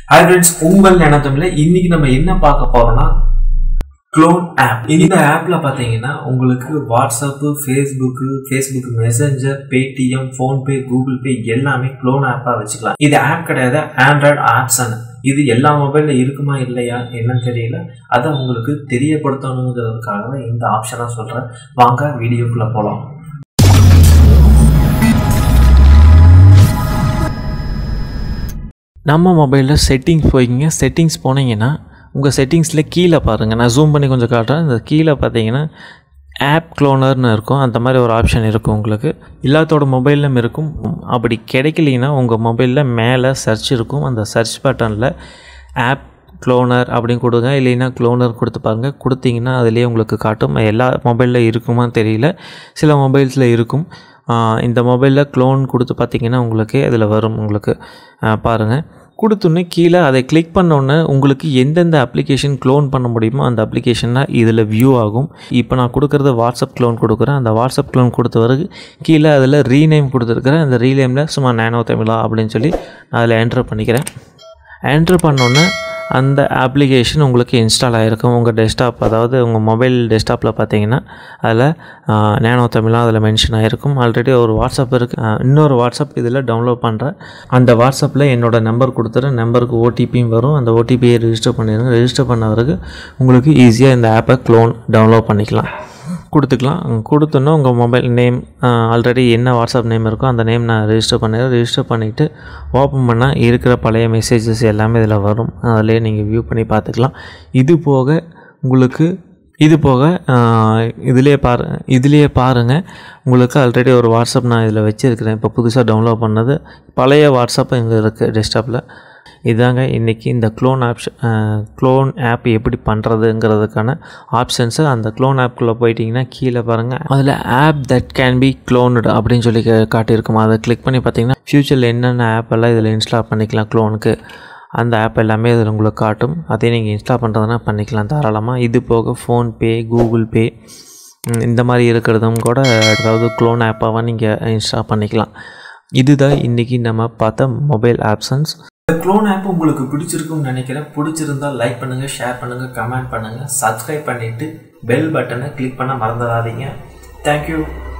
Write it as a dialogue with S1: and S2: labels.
S1: hi friends உங்கள் நினைத்தமில்ல இன்னைக்கு நம்ம என்ன பார்க்க போறோம்னா க்ளோன் ஆப் இந்த ஆப்ல பார்த்தீங்கன்னா உங்களுக்கு WhatsApp Facebook Facebook Messenger Paytm PhonePe Google Pay எல்லாமே க்ளோன் ஆப்பாக வச்சுக்கலாம் இது ஆப் கிடையாது ஆண்ட்ராய்டு ஆப்ஷன் இது எல்லா மொபைலில் இருக்குமா இல்லையா என்னன்னு தெரியல அதை உங்களுக்கு தெரியப்படுத்தணுங்கிறதுக்காக தான் இந்த ஆப்ஷனாக சொல்கிறேன் வாங்க வீடியோக்குள்ளே போகலாம்
S2: நம்ம மொபைலில் செட்டிங்ஸ் போய்க்கிங்க செட்டிங்ஸ் போனீங்கன்னா உங்கள் செட்டிங்ஸில் கீழே பாருங்கள் நான் ஜூம் பண்ணி கொஞ்சம் காட்டுறேன் இந்த கீழே பார்த்தீங்கன்னா ஆப் க்ளோனர்னு இருக்கும் அந்த மாதிரி ஒரு ஆப்ஷன் இருக்கும் உங்களுக்கு எல்லாத்தோட மொபைல்லும் இருக்கும் அப்படி கிடைக்கலைன்னா உங்கள் மொபைலில் மேலே சர்ச் இருக்கும் அந்த சர்ச் பட்டனில் ஆப் க்ளோனர் அப்படின்னு கொடுங்க இல்லைன்னா க்ளோனர் கொடுத்து பாருங்கள் கொடுத்தீங்கன்னா அதுலேயே உங்களுக்கு காட்டும் எல்லா மொபைலில் இருக்குமா தெரியல சில மொபைல்ஸில் இருக்கும் இந்த மொபைலில் க்ளோன் கொடுத்து பார்த்தீங்கன்னா உங்களுக்கு அதில் வரும் உங்களுக்கு பாருங்கள் கொடுத்தோன்னே கீழே அதை கிளிக் பண்ணோன்னே உங்களுக்கு எந்தெந்த அப்ளிகேஷன் க்ளோன் பண்ண முடியுமோ அந்த அப்ளிகேஷனாக இதில் வியூ ஆகும் இப்போ நான் கொடுக்குறது வாட்ஸ்அப் க்ளோன் கொடுக்குறேன் அந்த வாட்ஸ்அப் க்ளோன் கொடுத்த பிறகு கீழே அதில் ரீநேம் கொடுத்துருக்குறேன் அந்த ரீநேமில் சும்மா நேனோ தமிழா அப்படின்னு சொல்லி அதில் என்ட்ரு பண்ணிக்கிறேன் என்ட்ரு பண்ணோன்னே அந்த அப்ளிகேஷன் உங்களுக்கு இன்ஸ்டால் ஆகிருக்கும் உங்கள் டெஸ்க்டாப் அதாவது உங்கள் மொபைல் டெஸ்க்டாப்பில் பார்த்தீங்கன்னா அதில் நேனோ தமிழாக அதில் மென்ஷன் ஆகிருக்கும் ஆல்ரெடி ஒரு வாட்ஸ்அப் இருக்குது இன்னொரு வாட்ஸ்அப் இதில் டவுன்லோட் பண்ணுறேன் அந்த வாட்ஸ்அப்பில் என்னோடய நம்பர் கொடுத்துறேன் நம்பருக்கு ஓடிபியும் வரும் அந்த ஓடிபியை ரிஜிஸ்டர் பண்ணிடுங்க ரிஜிஸ்டர் பண்ண பிறகு உங்களுக்கு ஈஸியாக இந்த ஆப்பை க்ளோன் டவுன்லோட் பண்ணிக்கலாம் கொடுத்துக்கலாம் கொடுத்தோன்னா உங்கள் மொபைல் நேம் ஆல்ரெடி என்ன வாட்ஸ்அப் நேம் இருக்கோ அந்த நேம் நான் ரிஜிஸ்டர் பண்ணிடுறேன் ரிஜிஸ்டர் பண்ணிவிட்டு ஓப்பன் பண்ணால் இருக்கிற பழைய மெசேஜஸ் எல்லாமே இதில் வரும் அதிலே நீங்கள் வியூ பண்ணி பார்த்துக்கலாம் இது போக உங்களுக்கு இது போக இதிலே பாரு இதுலேயே பாருங்கள் உங்களுக்கு ஆல்ரெடி ஒரு வாட்ஸ்அப் நான் இதில் வச்சுருக்கிறேன் இப்போ புதுசாக டவுன்லோட் பண்ணது பழைய வாட்ஸ்அப் இங்கே இருக்குது டெஸ்க்டாப்பில் இதாங்க இன்றைக்கி இந்த க்ளோன் ஆப்ஷன் க்ளோன் ஆப் எப்படி பண்ணுறதுங்கிறதுக்கான ஆப்ஷன்ஸு அந்த க்ளோன் ஆப்குள்ளே போயிட்டிங்கன்னா கீழே பாருங்கள் அதில் app that can be cloned அப்படின்னு சொல்லி காட்டியிருக்கும் அதை கிளிக் பண்ணி பார்த்தீங்கன்னா ஃப்யூச்சரில் என்னென்ன ஆப் எல்லாம் இதில் இன்ஸ்டால் பண்ணிக்கலாம் க்ளோனுக்கு அந்த ஆப் எல்லாமே இதில் உங்களுக்கு காட்டும் அதே நீங்கள் இன்ஸ்டால் பண்ணுறதுனா பண்ணிக்கலாம் தாராளமாக இது போக ஃபோன்பே கூகுள் பே இந்த மாதிரி இருக்கிறதும் கூட அதாவது க்ளோன் ஆப்பாக நீங்கள் இன்ஸ்டால் பண்ணிக்கலாம் இதுதான் இன்றைக்கி நம்ம பார்த்த மொபைல் ஆப்ஷன்ஸ்
S1: இந்த க்ளோன் ஆப் உங்களுக்கு பிடிச்சிருக்கும்னு நினைக்கிறேன் பிடிச்சிருந்தா லைக் பண்ணுங்கள் ஷேர் பண்ணுங்கள் கமெண்ட் பண்ணுங்கள் சப்ஸ்கிரைப் பண்ணிவிட்டு பெல் பட்டனை கிளிக் பண்ண மறந்துடாதீங்க தேங்க்யூ